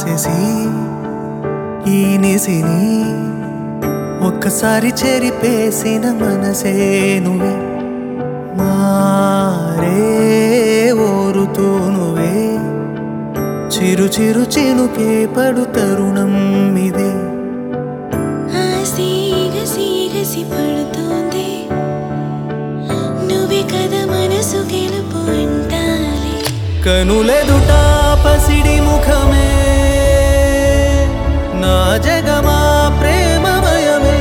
శశి ఈ నిసిని ఒక్కసారి చెరిపేసిన మనసే నువ్వే మారే ఓరుతూ నువ్వే చిరు చిరు చినుకే పడు తరుణం ఇదే ఆ సీగసి గసి పడుతోంది నువ్వే కదా మనసు గెలుపు అంటాలి కనులెదుట పసిడి ముఖమే నా జగమా ప్రేమమయమే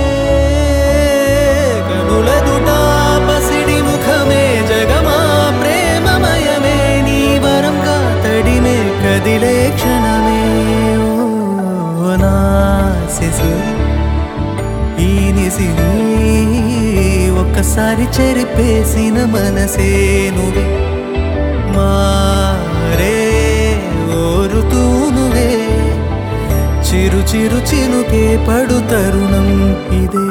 కనులెదుట పసిడి ముఖమే జగమా ప్రేమమయమే నీ వరంగా తడిమే కదిలే క్షణమే ఓ నా శశి ఈ నిసిని ఒక్కసారి చెరిపేసిన మనసే నువ్వే మారే ఓరుతూ నువ్వే చిరు చిరు చినుకే పడు తరుణం ఇదే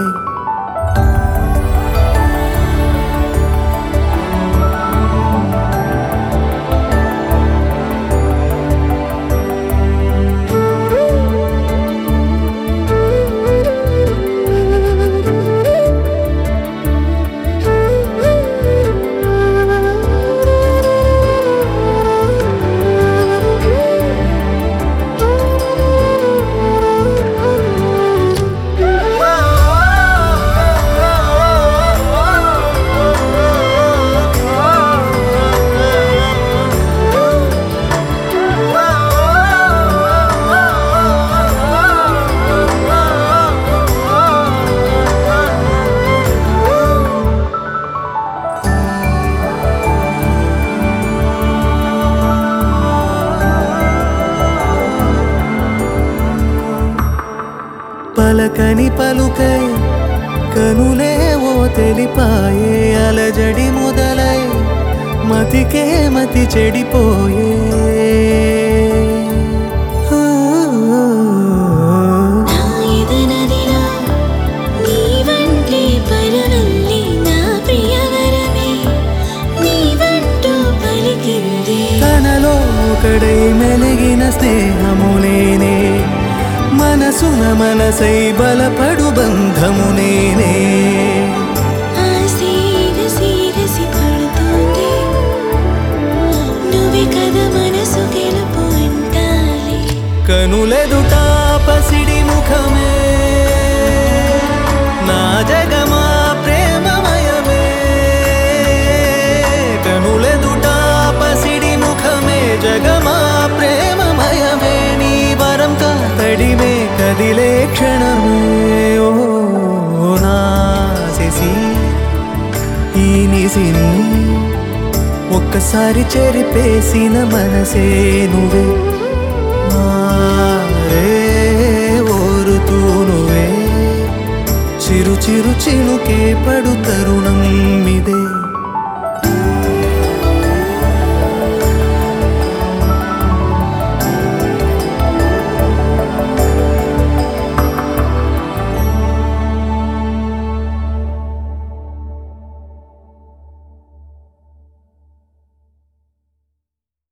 పలకని పలుకై కనులే ఓ తెలిపాయే అలజడి మొదలై మతికే మతి చెడిపోయే ఆ, నా ఎదనదిలో నీ వంటి పరవల్లి నా ప్రియవరమే నీ వంటూ పలికింది తనలో ఒకడై మెలిగిన స్నేహమునేనే మనసున మనసై బలపడు బంధము నేనే ఆ సీగసి గసి పడుతోంది నువ్వే కదా మనసు గెలుపు అంటాలి కనులెదుట పసిడి ముఖమే నా జగమా ప్రేమమయమే కనులెదుట పసిడి ముఖమే జగమా ప్రేమమయమే నీ వరం కాతడిమే కదిలే క్షణమే ఓ నా శశి ఈ నిసిని ఒక్కసారి చెరిపేసిన మనసే నువ్వే మారే ఓరుతూ నువ్వే చిరు చిరు చినుకే పడు తరుణం ఇదే